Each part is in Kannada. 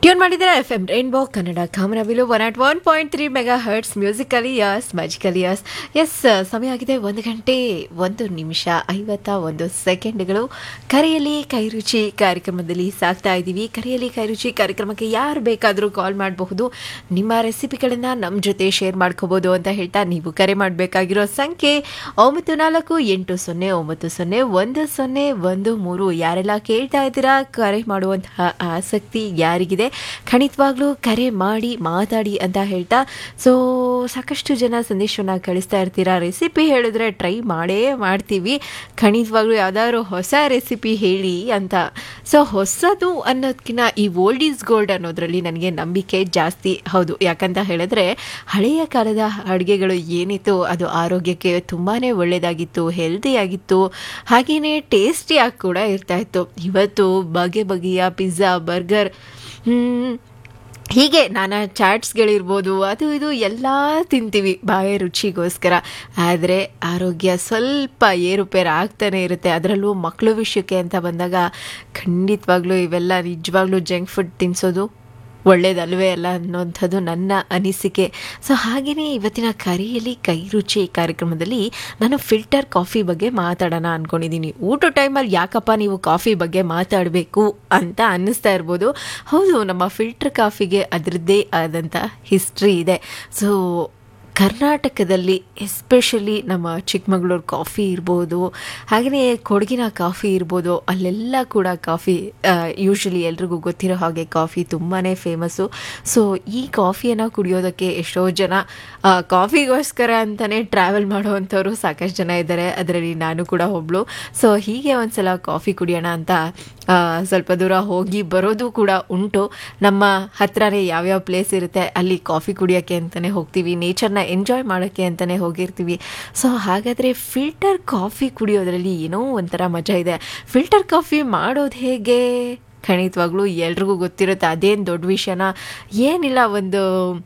ಟ್ಯೂನ್ ಮಾಡಿದರೆ ಎಫ್ ಎಂ ರೈನ್ಬೋ ಕನ್ನಡ ಕಾಮನಬಿಲು one at one point three megahertz musically yes magically yes yes ಸಮಯ ಆಗಿದೆ ಒಂದು ಗಂಟೆ ಒಂದು ನಿಮಿಷ ಐವತ್ತ ಒಂದು ಸೆಕೆಂಡ್ಗಳು ಕರೆಯಲ್ಲಿ ಕೈರುಚಿ ಕಾರ್ಯಕ್ರಮದಲ್ಲಿ ಸಾಕ್ತಾ ಇದ್ದೀವಿ ಕರೆಯಲ್ಲಿ ಕೈರುಚಿ ಕಾರ್ಯಕ್ರಮಕ್ಕೆ ಯಾರು ಬೇಕಾದರೂ ಕಾಲ್ ಮಾಡಬಹುದು ನಿಮ್ಮ ರೆಸಿಪಿಗಳನ್ನು ನಮ್ಮ ಜೊತೆ ಶೇರ್ ಮಾಡ್ಕೋಬೋದು ಅಂತ ಹೇಳ್ತಾ ನೀವು ಕರೆ ಮಾಡಬೇಕಾಗಿರೋ ಸಂಖ್ಯೆ ಒಂಬತ್ತು ನಾಲ್ಕು ಎಂಟು ಸೊನ್ನೆ ಒಂಬತ್ತು ಸೊನ್ನೆ ಒಂದು ಸೊನ್ನೆ ಒಂದು ಮೂರು ಯಾರೆಲ್ಲ ಕೇಳ್ತಾ ಇದ್ದೀರಾ ಕರೆ ಮಾಡುವಂತಹ ಆಸಕ್ತಿ ಯಾರಿಗಿದೆ ಖಂಡಿತವಾಗ್ಲೂ ಕರೆ ಮಾಡಿ ಮಾತಾಡಿ ಅಂತ ಹೇಳ್ತಾ ಸೊ ಸಾಕಷ್ಟು ಜನ ಸಂದೇಶವನ್ನು ಕಳಿಸ್ತಾ ಇರ್ತೀರಾ ರೆಸಿಪಿ ಹೇಳಿದ್ರೆ ಟ್ರೈ ಮಾಡೇ ಮಾಡ್ತೀವಿ ಖಂಡಿತವಾಗ್ಲೂ ಯಾವ್ದಾದ್ರು ಹೊಸ ರೆಸಿಪಿ ಹೇಳಿ ಅಂತ ಸೊ ಹೊಸದು ಅನ್ನೋದಕ್ಕಿಂತ ಈ ಓಲ್ಡ್ ಈಸ್ ಗೋಲ್ಡ್ ಅನ್ನೋದ್ರಲ್ಲಿ ನನಗೆ ನಂಬಿಕೆ ಜಾಸ್ತಿ ಹೌದು ಯಾಕಂತ ಹೇಳಿದ್ರೆ ಹಳೆಯ ಕಾಲದ ಅಡುಗೆಗಳು ಏನಿತ್ತು ಅದು ಆರೋಗ್ಯಕ್ಕೆ ತುಂಬಾ ಒಳ್ಳೆಯದಾಗಿತ್ತು ಹೆಲ್ದಿಯಾಗಿತ್ತು ಹಾಗೆಯೇ ಟೇಸ್ಟಿಯಾಗಿ ಕೂಡ ಇರ್ತಾ ಇತ್ತು ಇವತ್ತು ಬಗೆ ಬಗೆಯ ಪಿಜ್ಜಾ ಬರ್ಗರ್ ಹೀಗೆ ನಾನಾ ಚಾಟ್ಸ್ಗಳಿರ್ಬೋದು ಅದು ಇದು ಎಲ್ಲ ತಿಂತೀವಿ ಬಾಯ ರುಚಿಗೋಸ್ಕರ ಆದರೆ ಆರೋಗ್ಯ ಸ್ವಲ್ಪ ಏರುಪೇರು ಆಗ್ತಾನೆ ಇರುತ್ತೆ ಅದರಲ್ಲೂ ಮಕ್ಕಳು ವಿಷಯಕ್ಕೆ ಅಂತ ಬಂದಾಗ ಖಂಡಿತವಾಗ್ಲೂ ಇವೆಲ್ಲ ನಿಜವಾಗ್ಲೂ ಜಂಕ್ ಫುಡ್ ತಿನ್ನಿಸೋದು ಒಳ್ಳೇದಲ್ವೇ ಅಲ್ಲ ಅನ್ನೋಂಥದ್ದು ನನ್ನ ಅನಿಸಿಕೆ ಸೊ ಹಾಗೆಯೇ ಇವತ್ತಿನ ಕರೆಯಲ್ಲಿ ಕೈ ರುಚಿ ಕಾರ್ಯಕ್ರಮದಲ್ಲಿ ನಾನು ಫಿಲ್ಟರ್ ಕಾಫಿ ಬಗ್ಗೆ ಮಾತಾಡೋಣ ಅಂದ್ಕೊಂಡಿದ್ದೀನಿ ಊಟ ಟೈಮಲ್ಲಿ ಯಾಕಪ್ಪ ನೀವು ಕಾಫಿ ಬಗ್ಗೆ ಮಾತಾಡಬೇಕು ಅಂತ ಅನ್ನಿಸ್ತಾ ಇರ್ಬೋದು ಹೌದು ನಮ್ಮ ಫಿಲ್ಟರ್ ಕಾಫಿಗೆ ಅದರದ್ದೇ ಆದಂಥ ಹಿಸ್ಟ್ರಿ ಇದೆ ಸೊ ಕರ್ನಾಟಕದಲ್ಲಿ ಎಸ್ಪೆಷಲಿ ನಮ್ಮ ಚಿಕ್ಕಮಗಳೂರು ಕಾಫಿ ಇರ್ಬೋದು ಹಾಗೆಯೇ ಕೊಡಗಿನ ಕಾಫಿ ಇರ್ಬೋದು ಅಲ್ಲೆಲ್ಲ ಕೂಡ ಕಾಫಿ ಯೂಶ್ವಲಿ ಎಲ್ರಿಗೂ ಗೊತ್ತಿರೋ ಹಾಗೆ ಕಾಫಿ ತುಂಬಾ ಫೇಮಸ್ಸು ಸೊ ಈ ಕಾಫಿಯನ್ನು ಕುಡಿಯೋದಕ್ಕೆ ಎಷ್ಟೋ ಜನ ಕಾಫಿಗೋಸ್ಕರ ಅಂತಲೇ ಟ್ರಾವೆಲ್ ಮಾಡೋವಂಥವ್ರು ಸಾಕಷ್ಟು ಜನ ಇದ್ದಾರೆ ಅದರಲ್ಲಿ ನಾನು ಕೂಡ ಒಬ್ಳು ಸೊ ಹೀಗೆ ಒಂದ್ಸಲ ಕಾಫಿ ಕುಡಿಯೋಣ ಅಂತ ಸ್ವಲ್ಪ ದೂರ ಹೋಗಿ ಬರೋದು ಕೂಡ ಉಂಟು ನಮ್ಮ ಹತ್ರನೇ ಯಾವ್ಯಾವ ಪ್ಲೇಸ್ ಇರುತ್ತೆ ಅಲ್ಲಿ ಕಾಫಿ ಕುಡಿಯೋಕ್ಕೆ ಅಂತಲೇ ಹೋಗ್ತೀವಿ ನೇಚರ್ನ ಎಂಜಾಯ್ ಮಾಡೋಕ್ಕೆ ಅಂತಲೇ ಹೋಗಿರ್ತೀವಿ ಸೊ ಹಾಗಾದರೆ ಫಿಲ್ಟರ್ ಕಾಫಿ ಕುಡಿಯೋದ್ರಲ್ಲಿ ಏನೋ ಒಂಥರ ಮಜಾ ಇದೆ ಫಿಲ್ಟರ್ ಕಾಫಿ ಮಾಡೋದು ಹೇಗೆ ಖಂಡಿತವಾಗ್ಲೂ ಎಲ್ರಿಗೂ ಗೊತ್ತಿರುತ್ತೆ ಅದೇನು ದೊಡ್ಡ ವಿಷಯನ ಏನಿಲ್ಲ ಒಂದು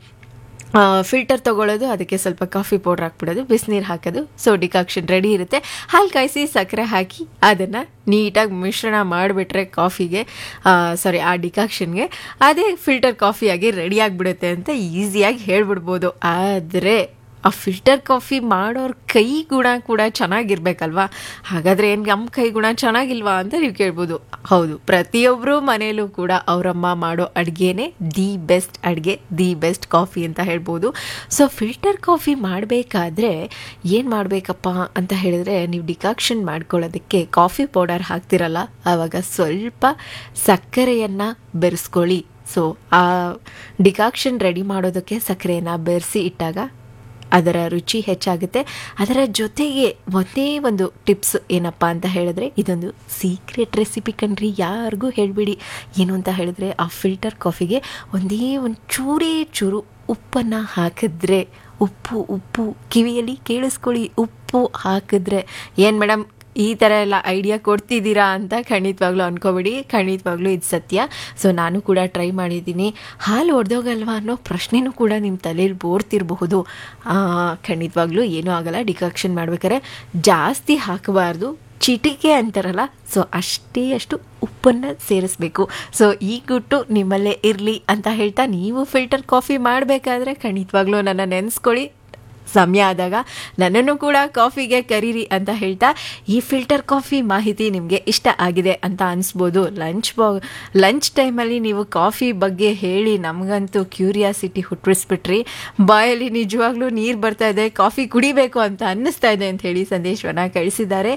ಫಿಲ್ಟರ್ ತೊಗೊಳ್ಳೋದು ಅದಕ್ಕೆ ಸ್ವಲ್ಪ ಕಾಫಿ ಪೌಡ್ರ್ ಹಾಕ್ಬಿಡೋದು ಬಿಸಿನೀರು ಹಾಕೋದು ಸೊ ಡಿಕಾಕ್ಷನ್ ರೆಡಿ ಇರುತ್ತೆ ಹಾಲು ಕಾಯಿಸಿ ಸಕ್ಕರೆ ಹಾಕಿ ಅದನ್ನು ನೀಟಾಗಿ ಮಿಶ್ರಣ ಮಾಡಿಬಿಟ್ರೆ ಕಾಫಿಗೆ ಸಾರಿ ಆ ಡಿಕಾಕ್ಷನ್ಗೆ ಅದೇ ಫಿಲ್ಟರ್ ಕಾಫಿಯಾಗಿ ರೆಡಿ ಆಗಿಬಿಡುತ್ತೆ ಅಂತ ಈಸಿಯಾಗಿ ಹೇಳ್ಬಿಡ್ಬೋದು ಆದರೆ ಆ ಫಿಲ್ಟರ್ ಕಾಫಿ ಮಾಡೋರ ಕೈ ಗುಣ ಕೂಡ ಚೆನ್ನಾಗಿರ್ಬೇಕಲ್ವಾ ಹಾಗಾದರೆ ಏನು ನಮ್ಮ ಕೈ ಗುಣ ಚೆನ್ನಾಗಿಲ್ವಾ ಅಂತ ನೀವು ಕೇಳ್ಬೋದು ಹೌದು ಪ್ರತಿಯೊಬ್ಬರು ಮನೆಯಲ್ಲೂ ಕೂಡ ಅವರಮ್ಮ ಮಾಡೋ ಅಡುಗೆನೇ ದಿ ಬೆಸ್ಟ್ ಅಡುಗೆ ದಿ ಬೆಸ್ಟ್ ಕಾಫಿ ಅಂತ ಹೇಳ್ಬೋದು ಸೊ ಫಿಲ್ಟರ್ ಕಾಫಿ ಮಾಡಬೇಕಾದ್ರೆ ಏನು ಮಾಡಬೇಕಪ್ಪ ಅಂತ ಹೇಳಿದ್ರೆ ನೀವು ಡಿಕಾಕ್ಷನ್ ಮಾಡ್ಕೊಳ್ಳೋದಕ್ಕೆ ಕಾಫಿ ಪೌಡರ್ ಹಾಕ್ತಿರಲ್ಲ ಆವಾಗ ಸ್ವಲ್ಪ ಸಕ್ಕರೆಯನ್ನು ಬೆರೆಸ್ಕೊಳ್ಳಿ ಸೊ ಆ ಡಿಕಾಕ್ಷನ್ ರೆಡಿ ಮಾಡೋದಕ್ಕೆ ಸಕ್ಕರೆಯನ್ನು ಬೆರೆಸಿ ಇಟ್ಟಾಗ ಅದರ ರುಚಿ ಹೆಚ್ಚಾಗುತ್ತೆ ಅದರ ಜೊತೆಗೆ ಒಂದೇ ಒಂದು ಟಿಪ್ಸ್ ಏನಪ್ಪ ಅಂತ ಹೇಳಿದ್ರೆ ಇದೊಂದು ಸೀಕ್ರೆಟ್ ರೆಸಿಪಿ ಕಣ್ರಿ ಯಾರಿಗೂ ಹೇಳಿಬಿಡಿ ಏನು ಅಂತ ಹೇಳಿದ್ರೆ ಆ ಫಿಲ್ಟರ್ ಕಾಫಿಗೆ ಒಂದೇ ಒಂದು ಚೂರೇ ಚೂರು ಉಪ್ಪನ್ನು ಹಾಕಿದ್ರೆ ಉಪ್ಪು ಉಪ್ಪು ಕಿವಿಯಲ್ಲಿ ಕೇಳಿಸ್ಕೊಳ್ಳಿ ಉಪ್ಪು ಹಾಕಿದ್ರೆ ಏನು ಮೇಡಮ್ ಈ ಥರ ಎಲ್ಲ ಐಡಿಯಾ ಕೊಡ್ತಿದ್ದೀರಾ ಅಂತ ಖಂಡಿತವಾಗ್ಲೂ ಅನ್ಕೋಬೇಡಿ ಖಂಡಿತವಾಗ್ಲೂ ಇದು ಸತ್ಯ ಸೊ ನಾನು ಕೂಡ ಟ್ರೈ ಮಾಡಿದ್ದೀನಿ ಹಾಲು ಒಡೆದೋಗಲ್ವಾ ಅನ್ನೋ ಪ್ರಶ್ನೆನೂ ಕೂಡ ನಿಮ್ಮ ತಲೆಯಲ್ಲಿ ಬೋರ್ತಿರಬಹುದು ಖಂಡಿತವಾಗ್ಲೂ ಏನೂ ಆಗಲ್ಲ ಡಿಕಾಕ್ಷನ್ ಮಾಡ್ಬೇಕಾದ್ರೆ ಜಾಸ್ತಿ ಹಾಕಬಾರ್ದು ಚಿಟಿಕೆ ಅಂತಾರಲ್ಲ ಸೊ ಅಷ್ಟೇ ಅಷ್ಟು ಉಪ್ಪನ್ನು ಸೇರಿಸ್ಬೇಕು ಸೊ ಈ ಗುಟ್ಟು ನಿಮ್ಮಲ್ಲೇ ಇರಲಿ ಅಂತ ಹೇಳ್ತಾ ನೀವು ಫಿಲ್ಟರ್ ಕಾಫಿ ಮಾಡಬೇಕಾದ್ರೆ ಖಂಡಿತವಾಗ್ಲೂ ನನ್ನ ನೆನೆಸ್ಕೊಳ್ಳಿ ಸಮಯ ಆದಾಗ ನನ್ನನ್ನು ಕೂಡ ಕಾಫಿಗೆ ಕರೀರಿ ಅಂತ ಹೇಳ್ತಾ ಈ ಫಿಲ್ಟರ್ ಕಾಫಿ ಮಾಹಿತಿ ನಿಮಗೆ ಇಷ್ಟ ಆಗಿದೆ ಅಂತ ಅನಿಸ್ಬೋದು ಲಂಚ್ ಬಾ ಲಂಚ್ ಟೈಮಲ್ಲಿ ನೀವು ಕಾಫಿ ಬಗ್ಗೆ ಹೇಳಿ ನಮಗಂತೂ ಕ್ಯೂರಿಯಾಸಿಟಿ ಹುಟ್ಟಿಸ್ಬಿಟ್ರಿ ಬಾಯಲ್ಲಿ ನಿಜವಾಗ್ಲೂ ನೀರು ಬರ್ತಾ ಇದೆ ಕಾಫಿ ಕುಡಿಬೇಕು ಅಂತ ಅನ್ನಿಸ್ತಾ ಇದೆ ಅಂತ ಹೇಳಿ ಸಂದೇಶವನ್ನು ಕಳಿಸಿದ್ದಾರೆ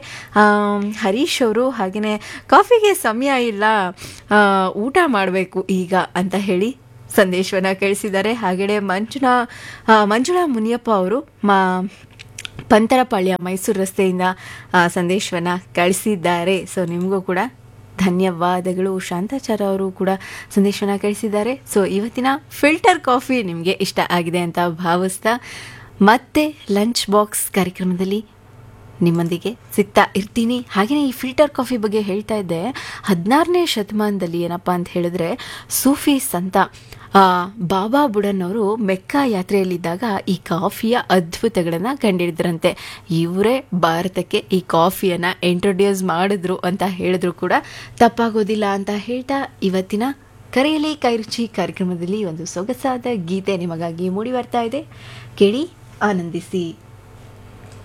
ಹರೀಶ್ ಅವರು ಹಾಗೆಯೇ ಕಾಫಿಗೆ ಸಮಯ ಇಲ್ಲ ಊಟ ಮಾಡಬೇಕು ಈಗ ಅಂತ ಹೇಳಿ ಸಂದೇಶವನ್ನು ಕಳಿಸಿದ್ದಾರೆ ಹಾಗೆಯೇ ಮಂಜುಳಾ ಮಂಜುಳಾ ಮುನಿಯಪ್ಪ ಅವರು ಮಾ ಪಂತರಪಾಳ್ಯ ಮೈಸೂರು ರಸ್ತೆಯಿಂದ ಸಂದೇಶವನ್ನು ಕಳಿಸಿದ್ದಾರೆ ಸೊ ನಿಮಗೂ ಕೂಡ ಧನ್ಯವಾದಗಳು ಶಾಂತಾಚಾರ ಅವರು ಕೂಡ ಸಂದೇಶವನ್ನು ಕಳಿಸಿದ್ದಾರೆ ಸೊ ಇವತ್ತಿನ ಫಿಲ್ಟರ್ ಕಾಫಿ ನಿಮಗೆ ಇಷ್ಟ ಆಗಿದೆ ಅಂತ ಭಾವಿಸ್ತಾ ಮತ್ತೆ ಲಂಚ್ ಬಾಕ್ಸ್ ಕಾರ್ಯಕ್ರಮದಲ್ಲಿ ನಿಮ್ಮೊಂದಿಗೆ ಸಿಗ್ತಾ ಇರ್ತೀನಿ ಹಾಗೆಯೇ ಈ ಫಿಲ್ಟರ್ ಕಾಫಿ ಬಗ್ಗೆ ಹೇಳ್ತಾ ಇದ್ದೆ ಹದಿನಾರನೇ ಶತಮಾನದಲ್ಲಿ ಏನಪ್ಪ ಅಂತ ಹೇಳಿದ್ರೆ ಸೂಫಿ ಸಂತ ಬಾಬಾ ಬುಡನ್ ಅವರು ಮೆಕ್ಕಾ ಯಾತ್ರೆಯಲ್ಲಿದ್ದಾಗ ಈ ಕಾಫಿಯ ಅದ್ಭುತಗಳನ್ನು ಕಂಡಿಡಿದ್ರಂತೆ ಇವರೇ ಭಾರತಕ್ಕೆ ಈ ಕಾಫಿಯನ್ನು ಇಂಟ್ರೊಡ್ಯೂಸ್ ಮಾಡಿದ್ರು ಅಂತ ಹೇಳಿದ್ರು ಕೂಡ ತಪ್ಪಾಗೋದಿಲ್ಲ ಅಂತ ಹೇಳ್ತಾ ಇವತ್ತಿನ ಕರೆಯಲಿ ಕೈರುಚಿ ಕಾರ್ಯಕ್ರಮದಲ್ಲಿ ಒಂದು ಸೊಗಸಾದ ಗೀತೆ ನಿಮಗಾಗಿ ಮೂಡಿ ಬರ್ತಾ ಇದೆ ಕೇಳಿ ಆನಂದಿಸಿ